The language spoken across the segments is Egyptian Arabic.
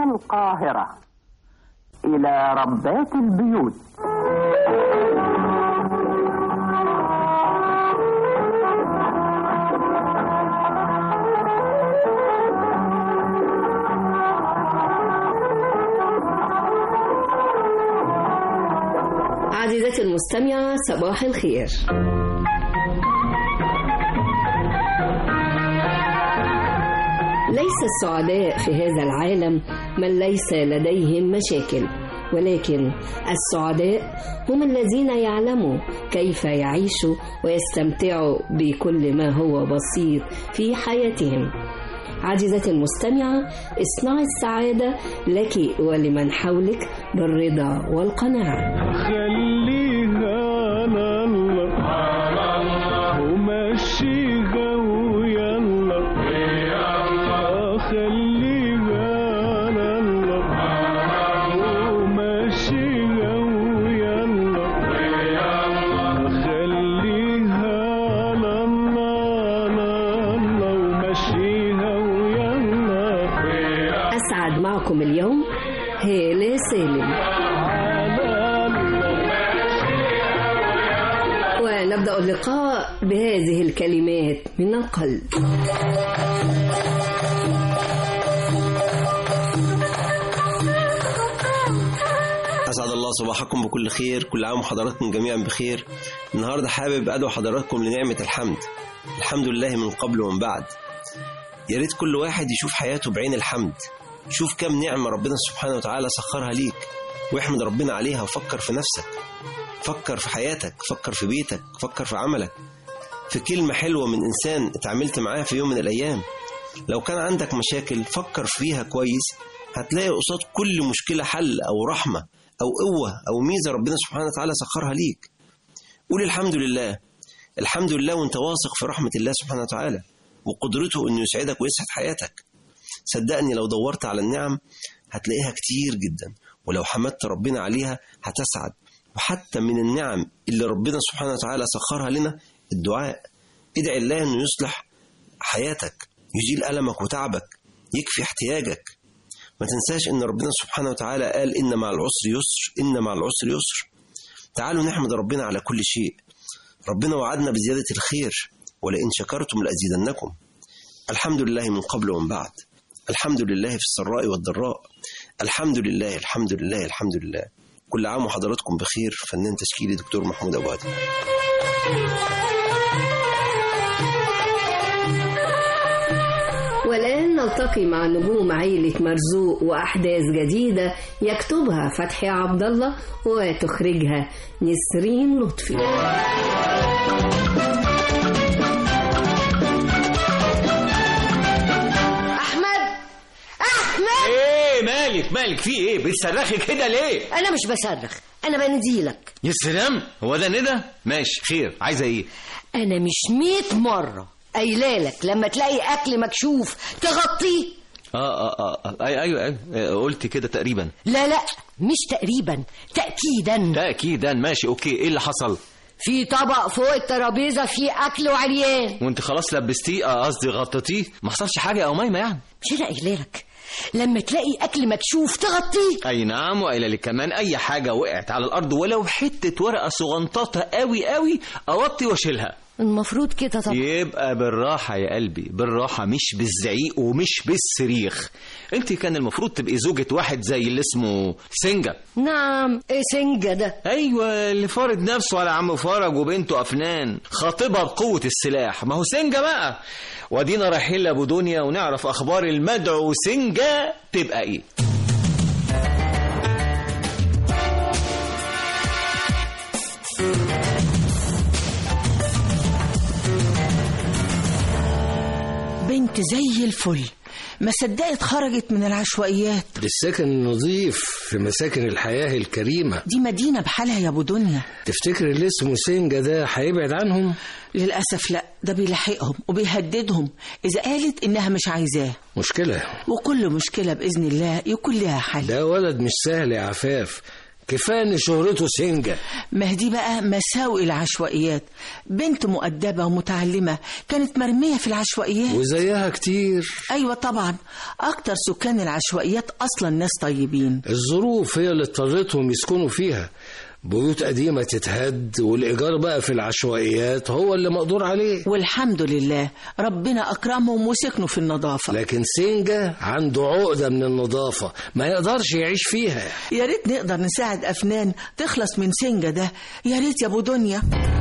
القاهرة إلى ربات البيوت عزيزتي المستمعة صباح الخير ليس السعداء في هذا العالم من ليس لديهم مشاكل ولكن السعداء هم الذين يعلموا كيف يعيشوا ويستمتعوا بكل ما هو بسيط في حياتهم عزيزتي المستمعة اصنعي السعادة لك ولمن حولك بالرضا والقناعة خليها على الله ومشيها ويلا خليها على الله ومشيها ويلا خليها على الله على الله ومشيها ويلا أسعد معكم اليوم هالة سالم ونبدأ اللقاء بهذه الكلمات من القلب أسعد الله صباحكم بكل خير كل عام وحضراتكم جميعا بخير النهاردة حابب أدعو حضراتكم لنعمة الحمد الحمد لله من قبل ومن بعد يا ريت كل واحد يشوف حياته بعين الحمد شوف كم نعمة ربنا سبحانه وتعالى سخرها ليك واحمد ربنا عليها وفكر في نفسك فكر في حياتك فكر في بيتك فكر في عملك في كلمة حلوة من إنسان اتعاملت معاه في يوم من الأيام لو كان عندك مشاكل فكر فيها كويس هتلاقي قصاد كل مشكلة حل أو رحمة أو قوة أو ميزة ربنا سبحانه وتعالى سخرها ليك قول الحمد لله الحمد لله وانت واثق في رحمة الله سبحانه وتعالى وقدرته انه يسعدك ويسعد حياتك صدقني لو دورت على النعم هتلاقيها كتير جدا ولو حمدت ربنا عليها هتسعد وحتى من النعم اللي ربنا سبحانه وتعالى سخرها لنا الدعاء ادعي الله انه يصلح حياتك يزيل ألمك وتعبك يكفي احتياجك ما تنساش ان ربنا سبحانه وتعالى قال ان مع العسر يسر ان مع العسر يسر تعالوا نحمد ربنا على كل شيء ربنا وعدنا بزيادة الخير ولئن شكرتم لأزيدنكم الحمد لله من قبل ومن بعد الحمد لله في السراء والضراء الحمد لله الحمد لله الحمد لله كل عام وحضراتكم بخير فنان تشكيلي دكتور محمود أبو هادي والآن نلتقي مع نجوم عيلة مرزوق وأحداث جديدة يكتبها فتحي عبد الله وتخرجها نسرين لطفي احمد احمد ايه مالك مالك في ايه بتصرخي كده ليه انا مش بصرخ انا بنزيلك يا سلام هو ده ندى ماشي خير عايزه ايه انا مش ميت مره قايلالك لما تلاقي اكل مكشوف تغطيه اه اه اه, آه. أي ايوه ايوه آه، قلت كده تقريبا لا لا مش تقريبا تاكيدا تاكيدا ماشي اوكي ايه اللي حصل في طبق فوق الترابيزه فيه اكل وعريان وانت خلاص لبستيه آه، قصدي غطيتيه ما حصلش حاجه يا اميمه يعني مش انا قايلالك لما تلاقي اكل مكشوف تغطيه اي نعم وقايله لك كمان اي حاجه وقعت على الارض ولو حته ورقه صغنططه قوي قوي اوطي واشيلها المفروض كده طبعا يبقى بالراحة يا قلبي بالراحة مش بالزعيق ومش بالصريخ انت كان المفروض تبقي زوجة واحد زي اللي اسمه سنجة نعم ايه سنجة ده ايوه اللي فارض نفسه على عم فرج وبنته افنان خاطبها بقوة السلاح ما هو سنجة بقى ودينا رايحين لابو دنيا ونعرف اخبار المدعو سنجة تبقى ايه بنت زي الفل ما صدقت خرجت من العشوائيات السكن النظيف في مساكن الحياة الكريمة دي مدينة بحالها يا أبو دنيا تفتكر اللي اسمه سينجا ده هيبعد عنهم؟ للأسف لا ده بيلاحقهم وبيهددهم إذا قالت إنها مش عايزاه مشكلة وكل مشكلة بإذن الله يكون لها حل ده ولد مش سهل يا عفاف كفايه ان شهرته سنجة ما هي دي بقى مساوئ العشوائيات بنت مؤدبة ومتعلمة كانت مرمية في العشوائيات وزيها كتير أيوة طبعا أكتر سكان العشوائيات أصلا ناس طيبين الظروف هي اللي اضطرتهم يسكنوا فيها بيوت قديمة تتهد والإيجار بقى في العشوائيات هو اللي مقدور عليه والحمد لله ربنا أكرمهم وسكنوا في النظافة لكن سنجة عنده عقدة من النظافة ما يقدرش يعيش فيها يا ريت نقدر نساعد أفنان تخلص من سنجة ده يا ريت يا أبو دنيا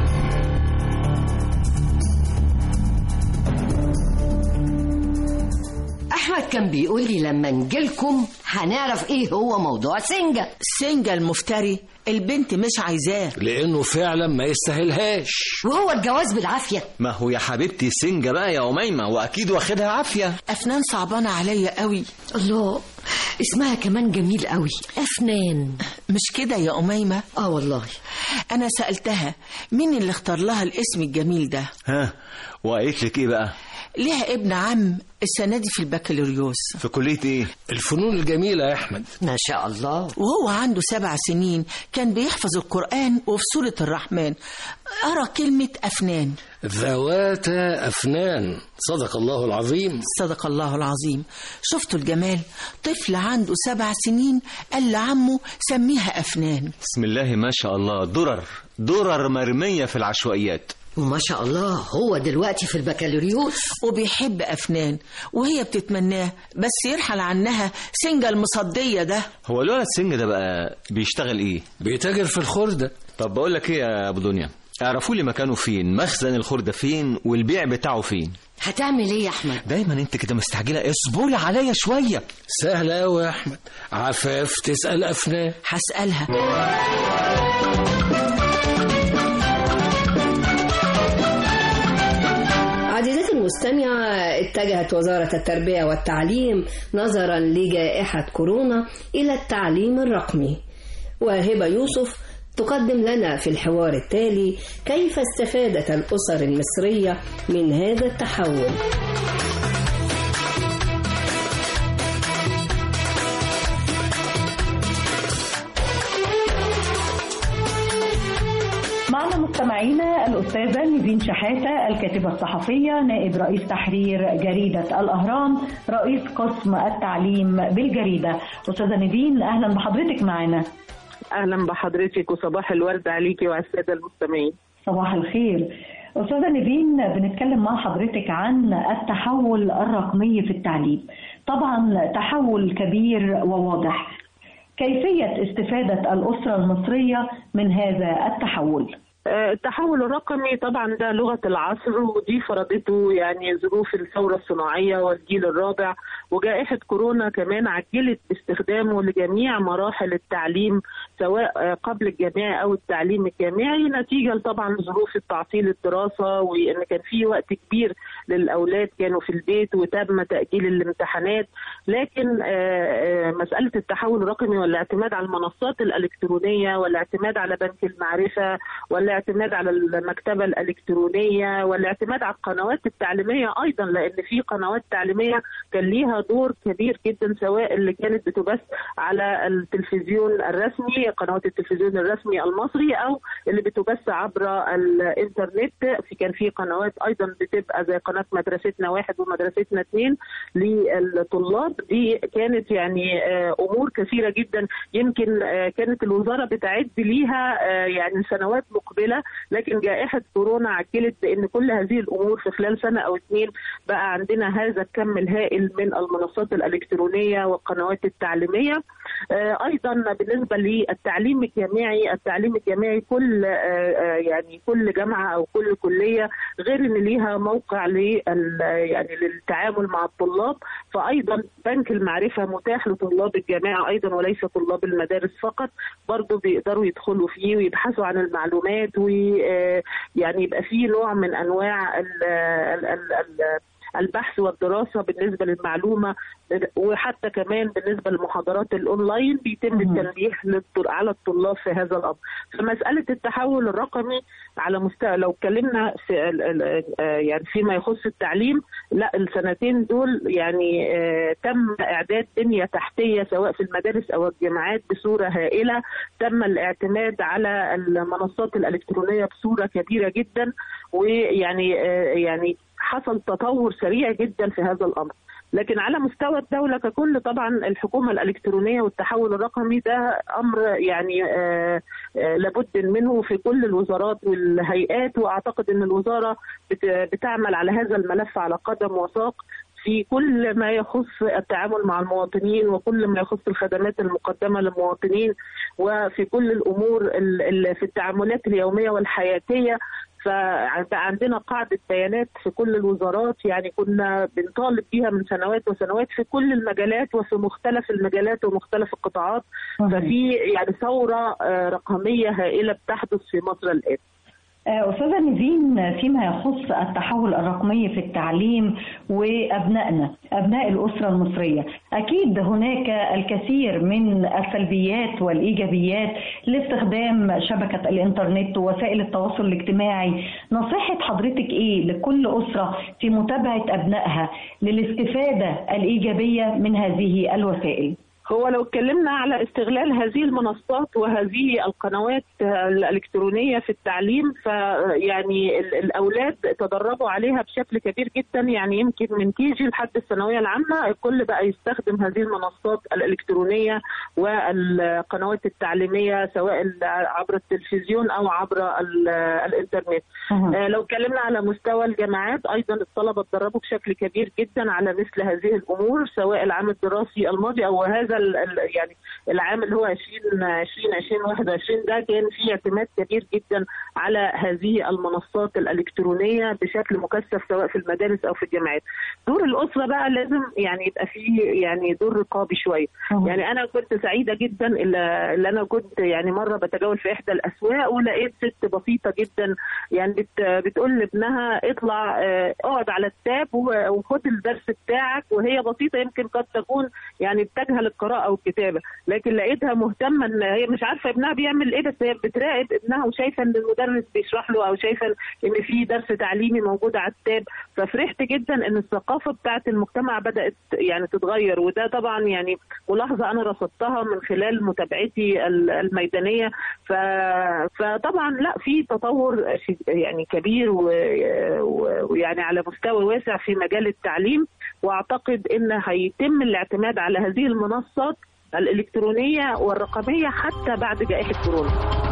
احمد كان بيقول لي لما نجيلكم هنعرف ايه هو موضوع سنجة سنجة المفتري البنت مش عايزاه لأنه فعلا ما يستاهلهاش وهو الجواز بالعافية ما هو يا حبيبتي سنجة بقى يا أميمة وأكيد واخدها عافية أفنان صعبانة عليا قوي الله اسمها كمان جميل قوي أفنان مش كده يا أميمة اه والله أنا سألتها مين اللي اختار لها الاسم الجميل ده ها وقالت لك إيه بقى ليها ابن عم السنة دي في البكالوريوس في كلية إيه الفنون الجميلة يا أحمد ما شاء الله وهو عنده سبع سنين كان بيحفظ القرآن وفي سورة الرحمن أرى كلمة أفنان ذوات أفنان صدق الله العظيم صدق الله العظيم شفتوا الجمال طفل عنده سبع سنين قال لعمه سميها أفنان بسم الله ما شاء الله درر درر مرمية في العشوائيات وما شاء الله هو دلوقتي في البكالوريوس وبيحب أفنان وهي بتتمناه بس يرحل عنها سنجة المصدية ده هو الولد سنجة ده بقى بيشتغل إيه بيتاجر في الخردة طب بقول لك إيه يا أبو دنيا اعرفوا لي مكانه فين مخزن الخردة فين والبيع بتاعه فين هتعمل ايه يا احمد دايما انت كده مستعجله اصبري عليا شويه سهل أوي يا أحمد عفاف تسأل أفنان هسألها عزيزتي المستمعة اتجهت وزارة التربية والتعليم نظرا لجائحة كورونا إلى التعليم الرقمي وهبة يوسف تقدم لنا في الحوار التالي كيف استفادت الأسر المصرية من هذا التحول معنا مستمعينا الأستاذة نيفين شحاتة الكاتبة الصحفية نائب رئيس تحرير جريدة الأهرام رئيس قسم التعليم بالجريدة أستاذة نيفين أهلا بحضرتك معنا اهلا بحضرتك وصباح الورد عليكي وعلى الساده المستمعين صباح الخير أستاذة نيفين بنتكلم مع حضرتك عن التحول الرقمي في التعليم طبعا تحول كبير وواضح كيفية استفادة الأسرة المصرية من هذا التحول آه، التحول الرقمي طبعا ده لغه العصر ودي فرضته يعني ظروف الثوره الصناعيه والجيل الرابع وجائحه كورونا كمان عجلت استخدامه لجميع مراحل التعليم سواء آه، قبل الجامعي او التعليم الجامعي نتيجه طبعا ظروف التعطيل الدراسه وان كان في وقت كبير للاولاد كانوا في البيت وتم تاجيل الامتحانات لكن آه، آه، مساله التحول الرقمي والاعتماد على المنصات الالكترونيه والاعتماد على بنك المعرفه والاعتماد على المكتبه الالكترونيه والاعتماد على القنوات التعليميه ايضا لان في قنوات تعليميه كان ليها دور كبير جدا سواء اللي كانت بتبث على التلفزيون الرسمي قنوات التلفزيون الرسمي المصري او اللي بتبث عبر الانترنت في كان في قنوات ايضا بتبقى زي قناه مدرستنا واحد ومدرستنا اثنين للطلاب دي كانت يعني آه، امور كثيره جدا يمكن آه، كانت الوزاره بتعد ليها آه، يعني سنوات مقبله لكن جائحه كورونا عجلت بان كل هذه الامور في خلال سنه او اثنين بقى عندنا هذا الكم الهائل من المنصات الالكترونيه والقنوات التعليميه آه، ايضا بالنسبه للتعليم الجامعي التعليم الجامعي كل آه، آه، يعني كل جامعه او كل كليه غير ان ليها موقع لل يعني للتعامل مع الطلاب فايضا بنك المعرفه متاح لطلاب الجامعه ايضا وليس طلاب المدارس فقط برضه بيقدروا يدخلوا فيه ويبحثوا عن المعلومات ويعني يبقى فيه نوع من انواع ال ال ال ال البحث والدراسه بالنسبه للمعلومه وحتى كمان بالنسبه للمحاضرات الاونلاين بيتم التنبيه للط- على الطلاب في هذا الامر فمساله التحول الرقمي على مستوى لو اتكلمنا في ال- ال- آه يعني فيما يخص التعليم لا السنتين دول يعني آه تم اعداد بنيه تحتيه سواء في المدارس او الجامعات بصوره هائله تم الاعتماد على المنصات الالكترونيه بصوره كبيره جدا ويعني آه يعني حصل تطور سريع جدا في هذا الامر لكن على مستوى الدولة ككل طبعا الحكومة الإلكترونية والتحول الرقمي ده أمر يعني آه آه لابد منه في كل الوزارات والهيئات وأعتقد أن الوزارة بت- بتعمل على هذا الملف على قدم وساق في كل ما يخص التعامل مع المواطنين وكل ما يخص الخدمات المقدمة للمواطنين وفي كل الأمور ال- ال- في التعاملات اليومية والحياتية فبقى عندنا قاعدة بيانات في كل الوزارات يعني كنا بنطالب بيها من سنوات وسنوات في كل المجالات وفي مختلف المجالات ومختلف القطاعات ففي يعني ثورة آه، رقمية هائلة بتحدث في مصر الآن آه، أستاذة نيفين فيما يخص التحول الرقمي في التعليم وأبنائنا أبناء الأسرة المصرية أكيد هناك الكثير من السلبيات والإيجابيات لاستخدام شبكة الإنترنت ووسائل التواصل الاجتماعي نصيحة حضرتك إيه لكل أسرة في متابعة أبنائها للاستفادة الإيجابية من هذه الوسائل هو لو اتكلمنا على استغلال هذه المنصات وهذه القنوات الإلكترونية في التعليم فيعني ال- الأولاد تدربوا عليها بشكل كبير جدا يعني يمكن من كيجي لحد الثانوية العامة الكل بقى يستخدم هذه المنصات الإلكترونية والقنوات التعليمية سواء ال- عبر التلفزيون أو عبر ال- الإنترنت آه، لو اتكلمنا على مستوى الجامعات ايضا الطلبه اتدربوا بشكل كبير جدا على مثل هذه الامور سواء العام الدراسي الماضي او هذا ال- ال- يعني العام اللي هو 2020 2021 ده كان فيه اعتماد كبير جدا على هذه المنصات الالكترونيه بشكل مكثف سواء في المدارس او في الجامعات. دور الاسره بقى لازم يعني يبقى فيه يعني دور رقابي شويه. يعني انا كنت سعيده جدا اللي اللي انا كنت يعني مره بتجول في احدى الاسواق ولقيت ست بسيطه جدا يعني بت بتقول لابنها اطلع آه، اقعد على التاب و- وخد الدرس بتاعك وهي بسيطه يمكن قد تكون يعني بتجهل القراءه والكتابه لكن لقيتها مهتمه ان هي مش عارفه ابنها بيعمل ايه بس هي بتراقب ابنها وشايفه ان المدرس بيشرح له او شايفه ان في درس تعليمي موجود على التاب ففرحت جدا ان الثقافه بتاعت المجتمع بدات يعني تتغير وده طبعا يعني ملاحظه انا رصدتها من خلال متابعتي ال- الميدانيه ف... فطبعا لا في تطور ش- يعني كبير و- و- ويعني على مستوى واسع في مجال التعليم واعتقد ان هيتم الاعتماد على هذه المنصات الالكترونيه والرقميه حتى بعد جائحه كورونا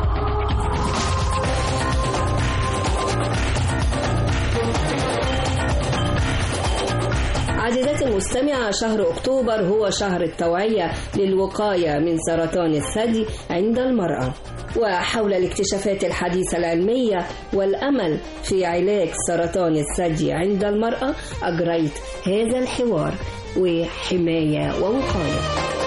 عزيزاتي المستمعة شهر أكتوبر هو شهر التوعية للوقاية من سرطان الثدي عند المرأة وحول الاكتشافات الحديثة العلمية والأمل في علاج سرطان الثدي عند المرأة أجريت هذا الحوار وحماية ووقاية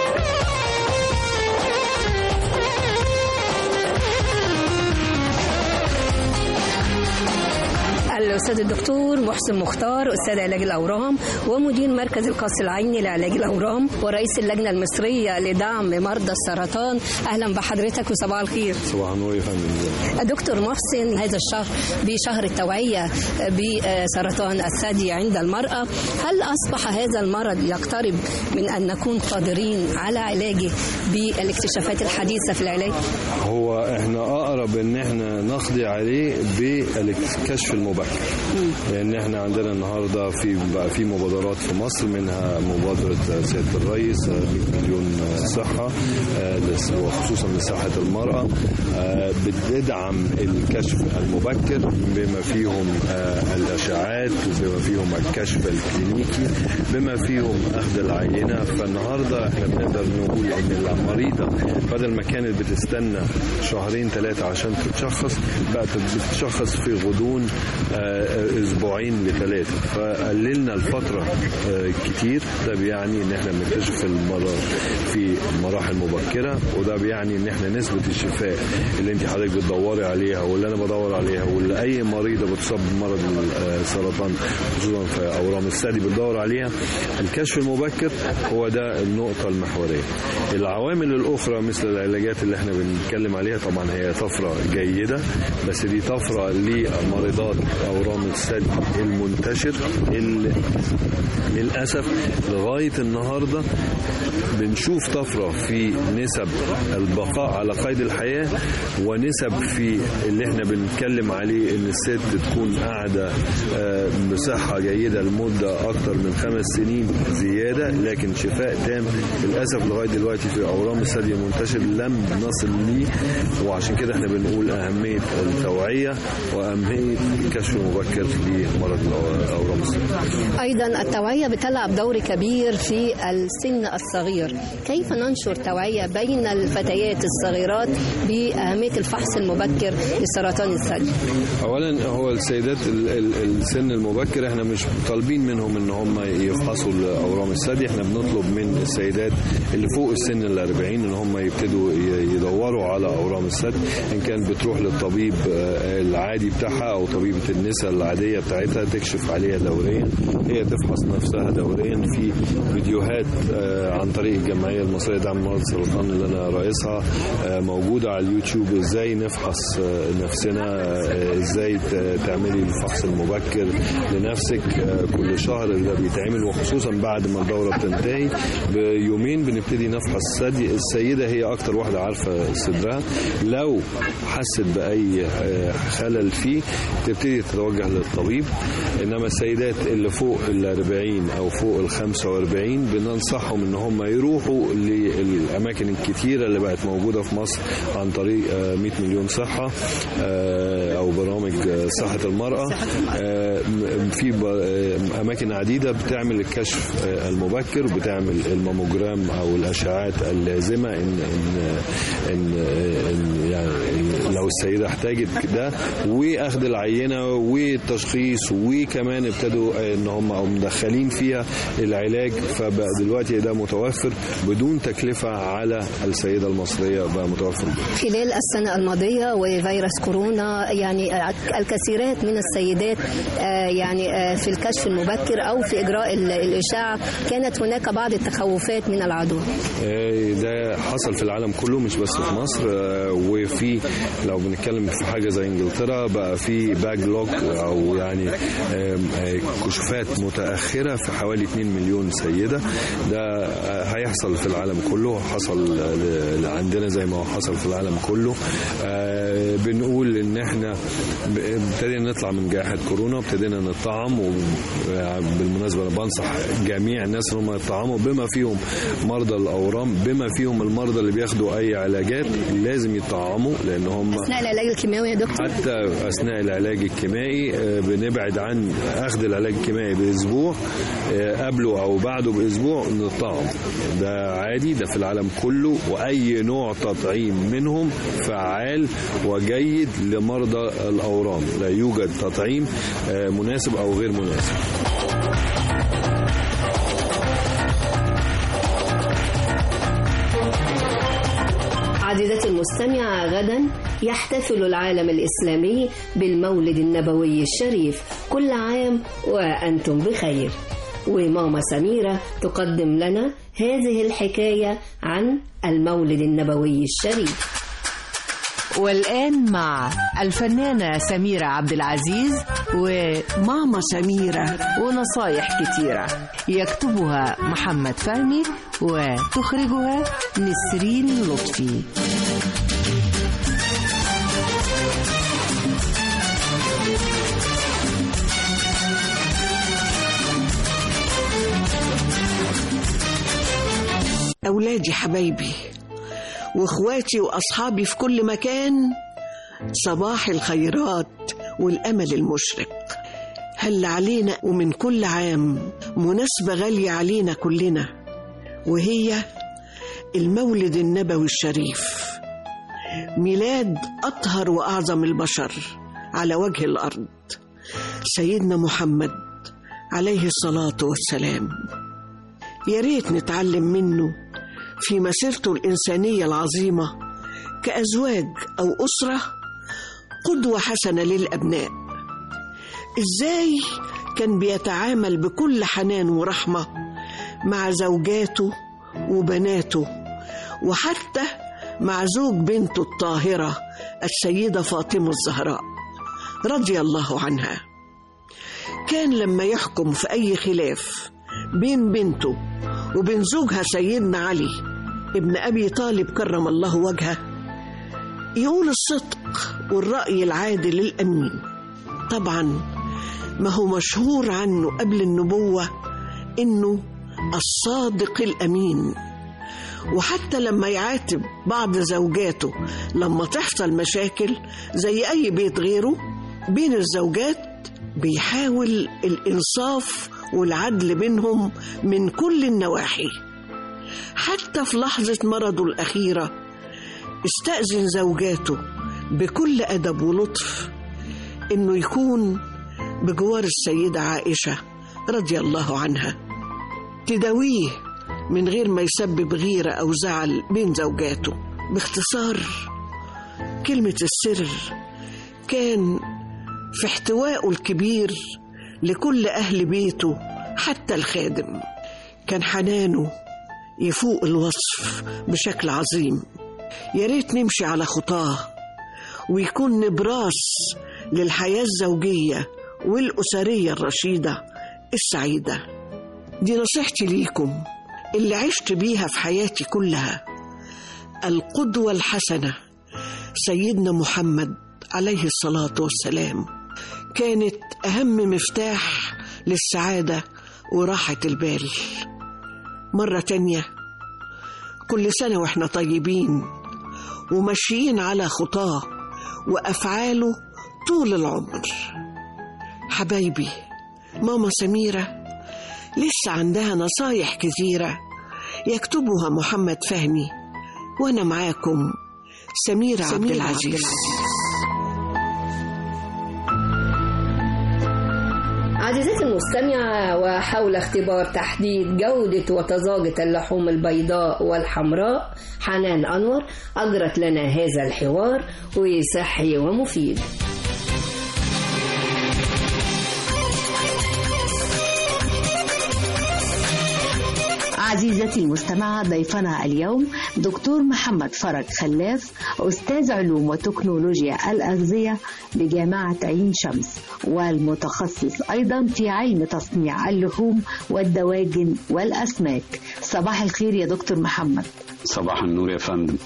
الأستاذ الدكتور محسن مختار أستاذ علاج الأورام ومدير مركز القص العيني لعلاج الأورام ورئيس اللجنة المصرية لدعم مرضى السرطان أهلا بحضرتك وصباح الخير صباح النور يا فندم دكتور محسن هذا الشهر بشهر التوعية بسرطان الثدي عند المرأة هل أصبح هذا المرض يقترب من أن نكون قادرين على علاجه بالاكتشافات الحديثة في العلاج؟ هو احنا اقرب ان احنا نقضي عليه بالكشف المبكر لان احنا عندنا النهارده في بقى في مبادرات في مصر منها مبادره سياده الرئيس 100 مليون صحه آه، لس- وخصوصا لصحه المراه آه، بتدعم الكشف المبكر بما فيهم آه، الاشعاعات وبما فيهم الكشف الكلينيكي بما فيهم اخذ العينه فالنهارده احنا بنقدر نقول ان المريضه بدل ما كانت بتستنى شهرين ثلاثه عشان تتشخص بقت بتتشخص في غضون آه، اسبوعين لثلاثه فقللنا الفتره آه، كتير ده بيعني ان احنا بنكتشف المرض في مراحل مبكره وده بيعني ان احنا نسبه الشفاء اللي انت حضرتك بتدوري عليها واللي انا بدور عليها واللي اي مريضه بتصاب بمرض السرطان خصوصا في اورام الثدي بتدور عليها الكشف المبكر هو ده النقطه المحوريه العوامل الاخرى مثل العلاجات اللي احنا بنتكلم عليها طبعا هي طفره جيده بس دي طفره لمريضات اورام الثدي المنتشر اللي للاسف لغايه النهارده بنشوف طفره في نسب البقاء على قيد الحياه ونسب في اللي احنا بنتكلم عليه ان الست تكون قاعده آه، بصحه جيده لمده اكثر من خمس سنين زياده لكن شفاء تام للاسف لغايه دلوقتي في اورام الثدي المنتشر لم نصل ليه وعشان كده احنا بنقول اهميه التوعيه واهميه الكشف المبكر لمرض اورام الثدي أيضا التوعية بتلعب دور كبير في السن الصغير كيف ننشر توعية بين الفتيات الصغيرات بأهمية الفحص المبكر لسرطان الثدي اولا هو السيدات ال- ال- السن المبكر احنا مش طالبين منهم ان هم يفحصوا اورام الثدي احنا بنطلب من السيدات اللي فوق السن ال 40 ان هم يبتدوا ي- يدوروا على اورام الثدي ان كان بتروح للطبيب آه، العادي بتاعها او طبيبه النساء العاديه بتاعتها تكشف عليها دوريا هي تفحص نفسها دوريا في فيديوهات آه، عن طريق الجمعيه المصريه لدعم مرض السرطان اللي انا رئيسها آه، موجوده على اليوتيوب ازاي نفحص آه، نفسنا آه، ازاي ت- تعملي الفحص المبكر لنفسك آه، كل شهر ده بيتعمل وخصوصا بعد ما الدوره بتنتهي بيومين بنبتدي نفحص الثدي السيده هي اكتر واحده عارفه صدرها لو حست باي آه، خلل فيه تبتدي تتوجه للطبيب انما السيدات اللي فوق ال 40 او فوق ال 45 بننصحهم ان هم يروحوا للاماكن الكتيره اللي بقت موجوده في مصر عن طريق آه، 100 مليون صحه آه، او برامج آه، صحه المراه آه، م- في ب- آه، اماكن عديده بتعمل الكشف آه، المبكر وبتعمل الماموجرام او الاشعاعات اللازمه ان ان ان, إن يعني لو السيده احتاجت ده واخذ العينه والتشخيص وكمان ابتدوا ان هم او مدخلين فيها العلاج فبقى دلوقتي ده متوفر بدون تكلفه على السيده المصريه بقى متوفر خلال السنة الماضية وفيروس كورونا يعني الكثيرات من السيدات آه، يعني آه، في الكشف المبكر أو في إجراء ال- الإشاعة كانت هناك بعض التخوفات من العدوى آه، ده حصل في العالم كله مش بس في مصر آه، وفي لو بنتكلم في حاجه زي انجلترا بقى في باج لوك او يعني آم، آه، كشوفات متاخره في حوالي 2 مليون سيده ده آه، هيحصل في العالم كله حصل ل- ل- عندنا زي ما هو حصل في العالم كله آه، بنقول ان احنا ب- ابتدينا نطلع من جائحه كورونا ابتدينا نطعم وبالمناسبه انا بنصح جميع الناس ان هم يطعموا بما فيهم مرضى الاورام بما فيهم المرضى اللي بياخدوا اي علاجات لازم يطعموا لان هم أثناء العلاج الكيماوي يا دكتور حتى اثناء العلاج الكيمائي آه، بنبعد عن اخذ العلاج الكيمائي باسبوع آه، قبله او بعده باسبوع نطعم ده عادي ده في العالم كله واي نوع تطعيم منهم فعال وجيد لمرضى الاورام لا يوجد تطعيم آه، مناسب او غير مناسب عزيزتي المستمعة غدا يحتفل العالم الإسلامي بالمولد النبوي الشريف كل عام وأنتم بخير وماما سميرة تقدم لنا هذه الحكاية عن المولد النبوي الشريف والآن مع الفنانة سميرة عبد العزيز وماما سميرة ونصايح كتيرة يكتبها محمد فهمي وتخرجها نسرين لطفي أولادي حبايبي وإخواتي وأصحابي في كل مكان صباح الخيرات والأمل المشرق هل علينا ومن كل عام مناسبة غالية علينا كلنا وهي المولد النبوي الشريف ميلاد أطهر وأعظم البشر على وجه الأرض سيدنا محمد عليه الصلاة والسلام يا ريت نتعلم منه في مسيرته الإنسانية العظيمة كأزواج أو أسرة قدوة حسنة للأبناء إزاي كان بيتعامل بكل حنان ورحمة مع زوجاته وبناته وحتى مع زوج بنته الطاهرة السيدة فاطمة الزهراء رضي الله عنها كان لما يحكم في أي خلاف بين بنته وبين زوجها سيدنا علي ابن أبي طالب كرم الله وجهه يقول الصدق والرأي العادل الأمين طبعا ما هو مشهور عنه قبل النبوة إنه الصادق الأمين وحتى لما يعاتب بعض زوجاته لما تحصل مشاكل زي أي بيت غيره بين الزوجات بيحاول الإنصاف والعدل بينهم من كل النواحي حتى في لحظة مرضه الأخيرة استأذن زوجاته بكل أدب ولطف إنه يكون بجوار السيدة عائشة رضي الله عنها تداويه من غير ما يسبب غيرة أو زعل بين زوجاته باختصار كلمة السر كان في احتوائه الكبير لكل أهل بيته حتى الخادم كان حنانه يفوق الوصف بشكل عظيم يا ريت نمشي على خطاه ويكون نبراس للحياة الزوجية والأسرية الرشيدة السعيدة دي نصيحتي ليكم اللي عشت بيها في حياتي كلها القدوة الحسنة سيدنا محمد عليه الصلاة والسلام كانت أهم مفتاح للسعادة وراحة البال مرة تانية كل سنة وإحنا طيبين وماشيين على خطاه وأفعاله طول العمر حبايبي ماما سميرة لسه عندها نصايح كثيرة يكتبها محمد فهمي وأنا معاكم سميرة, سميرة عبد العزيز عزيزتي المستمعة وحول اختبار تحديد جودة وطازجة اللحوم البيضاء والحمراء حنان أنور أجرت لنا هذا الحوار وصحي ومفيد عزيزتي المستمعة ضيفنا اليوم دكتور محمد فرج خلاف أستاذ علوم وتكنولوجيا الأغذية بجامعة عين شمس والمتخصص أيضا في علم تصنيع اللحوم والدواجن والأسماك صباح الخير يا دكتور محمد صباح النور يا فندم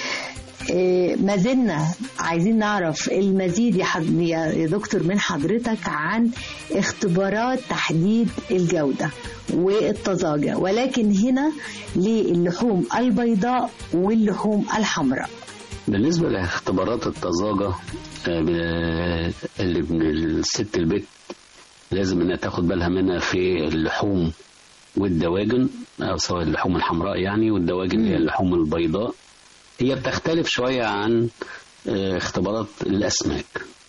إيه، ما زلنا عايزين نعرف المزيد يا حض- يا دكتور من حضرتك عن اختبارات تحديد الجودة والطازجة ولكن هنا للحوم البيضاء واللحوم الحمراء بالنسبة لاختبارات الطازجة آه، ب- اللي من الست البيت لازم انها تاخد بالها منها في اللحوم والدواجن او سواء اللحوم الحمراء يعني والدواجن هي اللحوم البيضاء هي بتختلف شوية عن آه، اختبارات الاسماك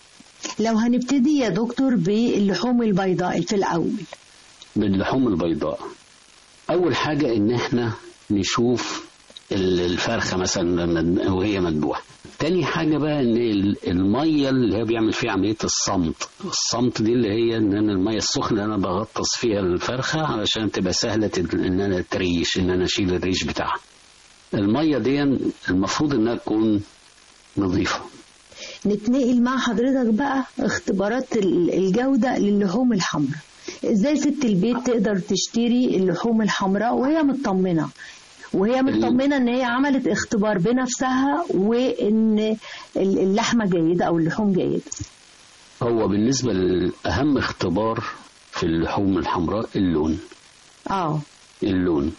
لو هنبتدي يا دكتور باللحوم البيضاء في الأول باللحوم البيضاء اول حاجة ان احنا نشوف ال- الفرخة مثلا لما- وهي مذبوحة تاني حاجة بقى ان ال- المية اللي هي بيعمل فيها عملية الصمت الصمت دي اللي هي ان انا المية السخنة انا بغطس فيها الفرخة علشان تبقى سهلة تد- ان انا تريش ان انا اشيل الريش بتاعها المية دي المفروض انها تكون نظيفة نتنقل مع حضرتك بقى اختبارات ال- الجودة للحوم الحمراء ازاي ست البيت تقدر تشتري اللحوم الحمراء وهي مطمنة وهي مطمنة ان هي عملت اختبار بنفسها وان ال- اللحمة جيدة او اللحوم جيدة هو بالنسبة لأهم اختبار في اللحوم الحمراء اللون اه اللون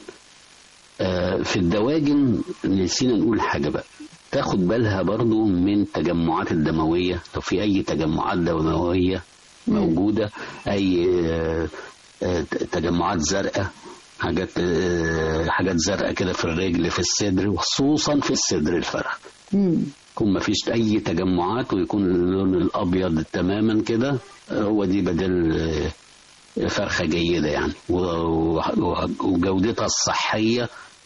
آه، في الدواجن نسينا نقول حاجة بقى تاخد بالها برضو من التجمعات الدموية لو في أي تجمعات دموية موجودة أي آه، آه، تجمعات زرقاء حاجات آه، حاجات زرقاء كده في الرجل في الصدر وخصوصا في الصدر الفرخ يكون ما فيش أي تجمعات ويكون اللون الأبيض تماما كده آه، هو دي بدل آه، فرخة جيدة يعني و- و- وجودتها الصحية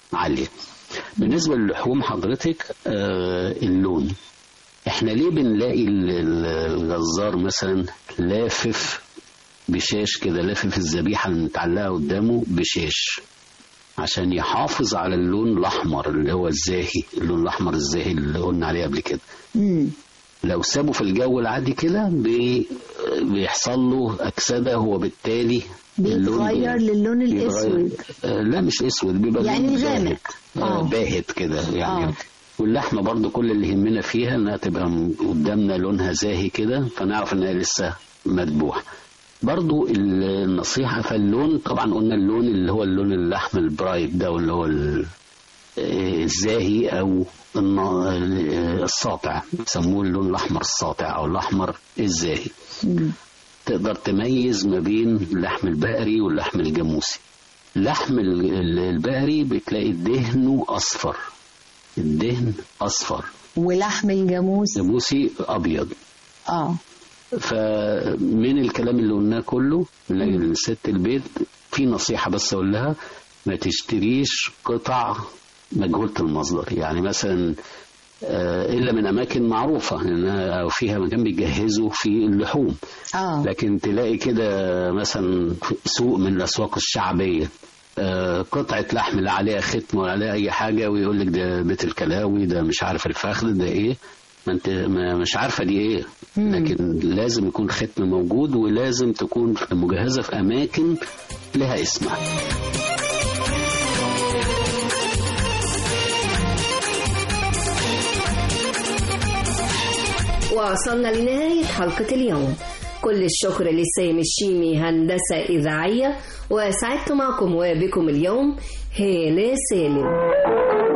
عالية بالنسبة للحوم حضرتك آه اللون احنا ليه بنلاقي ال- ال- الجزار مثلا لافف بشاش كده لافف الذبيحة المتعلقة قدامه بشاش عشان يحافظ على اللون الأحمر اللي هو الزاهي اللون الأحمر الزاهي اللي قلنا عليه قبل كده مم. لو سابه في الجو العادي كده بي بيحصل له أكسدة وبالتالي اللون بيتغير بي- للون بيتغير. الاسود آه، لا مش اسود بيبقى يعني لون غامق. باهت آه، آه. باهت كده يعني آه. واللحمه برضو كل اللي يهمنا فيها انها تبقى م- قدامنا لونها زاهي كده فنعرف انها لسه مذبوح برضو ال- النصيحة فاللون طبعا قلنا اللون اللي هو اللون اللحم البرايت ده واللي هو ال- آه، الزاهي او الن- آه، الساطع بيسموه اللون الاحمر الساطع او الاحمر الزاهي تقدر تميز ما بين اللحم البقري واللحم الجاموسي اللحم ال- ال- البقري بتلاقي دهنه اصفر الدهن اصفر ولحم الجاموس جاموسي ابيض اه فمن الكلام اللي قلناه كله نلاقي ست البيت في نصيحة بس أقول لها ما تشتريش قطع مجهولة المصدر يعني مثلا آه، إلا من أماكن معروفة إنها أو فيها مكان بيجهزوا في اللحوم اه لكن تلاقي كده مثلا سوق من الأسواق الشعبية آه، قطعة لحم لا عليها ختم ولا عليها أي حاجة ويقول لك ده بيت الكلاوي ده مش عارف الفخذ ده إيه ما أنت ما مش عارفة دي إيه لكن لازم يكون ختم موجود ولازم تكون مجهزة في أماكن لها اسمها وصلنا لنهاية حلقة اليوم كل الشكر لسامي الشيمي هندسة إذاعية وسعدت معكم وبكم اليوم هالة سالم